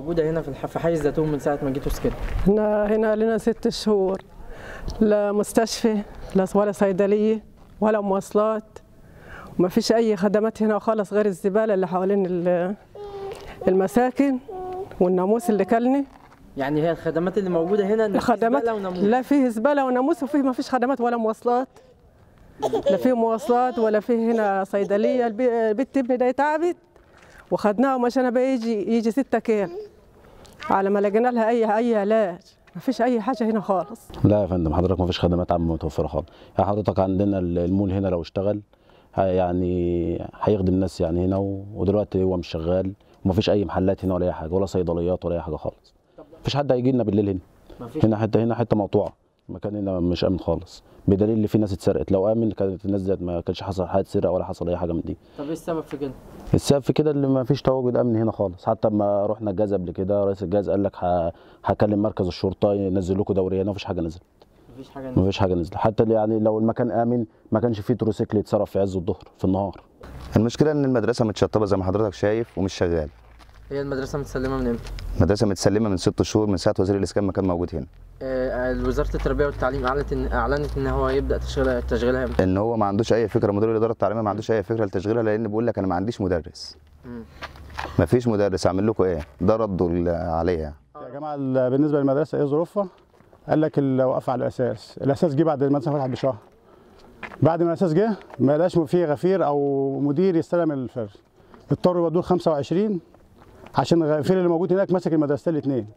موجوده هنا في الح- في حي الزيتون من ساعه ما جيتوا سكنتوا احنا هنا لنا ست شهور لا مستشفى لا ولا صيدلية ولا مواصلات وما فيش أي خدمات هنا خالص غير الزبالة اللي حوالين ال- المساكن والناموس اللي كلني يعني هي الخدمات اللي موجوده هنا إن في الخدمات زبالة وناموس. لا فيه زبالة وناموس وفيه ما فيش خدمات ولا مواصلات لا فيه مواصلات ولا فيه هنا صيدلية البي- البنت ابني ده تعبت وخدناها ومشينا بقى يجي يجي ستة كيلو على ما لقينا لها أي أي علاج ما فيش أي حاجة هنا خالص لا يا فندم حضرتك ما فيش خدمات عامه متوفره خالص يعني حضرتك عندنا المول هنا لو اشتغل ه- يعني هيخدم الناس يعني هنا و- ودلوقتي هو مش شغال وما فيش اي محلات هنا ولا اي حاجه ولا صيدليات ولا اي حاجه خالص مفيش حد هيجي لنا بالليل هنا مفيش هنا حته هنا حته مقطوعه المكان هنا مش امن خالص بدليل ان في ناس اتسرقت لو امن كانت الناس ديت ما كانش حصل حاجه سرقه ولا حصل اي حاجه من دي طب ايه السبب في كده؟ السبب في كده اللي ما فيش تواجد امن هنا خالص حتى لما رحنا الجاز قبل كده رئيس الجاز قال لك ه- هكلم مركز الشرطه ينزل لكم دوريه هنا مفيش حاجه نزلت مفيش حاجه ما فيش حاجه نزلت حتى اللي يعني لو المكان امن ما كانش فيه تروسيكل يتصرف في عز الظهر في النهار المشكله ان المدرسه متشطبه زي ما حضرتك شايف ومش شغال هي المدرسه متسلمه من امتى؟ المدرسه متسلمه من ست شهور من ساعه وزير الاسكان ما كان موجود هنا آه، وزاره التربيه والتعليم اعلنت ان اعلنت ان هو يبدا تشغيلها تشغيلها امتى؟ ان هو ما عندوش اي فكره مدير الاداره التعليميه ما عندوش اي فكره لتشغيلها لان بيقول لك انا ما عنديش مدرس مم. ما فيش مدرس اعمل لكم ايه ده ردوا ال- عليا يا جماعه ال- بالنسبه للمدرسه ايه ظروفها؟ قال لك ال- وقف على الاساس، الاساس جه بعد المدرسه فتحت بشهر. بعد ما الاساس جه ما لقاش فيه غفير او مدير يستلم الفرش. اضطروا يودوه 25 عشان الغفير اللي موجود هناك ماسك المدرستين الاثنين.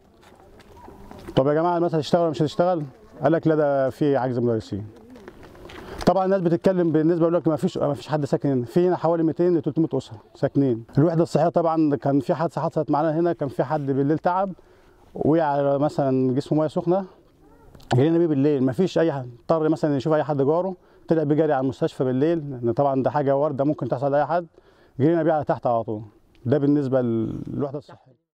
طب يا جماعه المدرسه هتشتغل ولا مش هتشتغل؟ قال لك لا ده في عجز مدرسين. طبعا الناس بتتكلم بالنسبه يقول لك ما فيش ما فيش حد ساكن هنا، في هنا حوالي 200 ل 300 اسره ساكنين. الوحده الصحيه طبعا كان في حادثه حصلت معانا هنا كان في حد بالليل تعب وقع على مثلا جسمه ميه سخنه جرينا بيه بالليل ما فيش اي حد اضطر مثلا يشوف اي حد جاره طلع بيجري على المستشفى بالليل لان طبعا ده حاجه وارده ممكن تحصل لاي حد جرينا بيه على تحت على طول ده بالنسبه للوحده الصحيه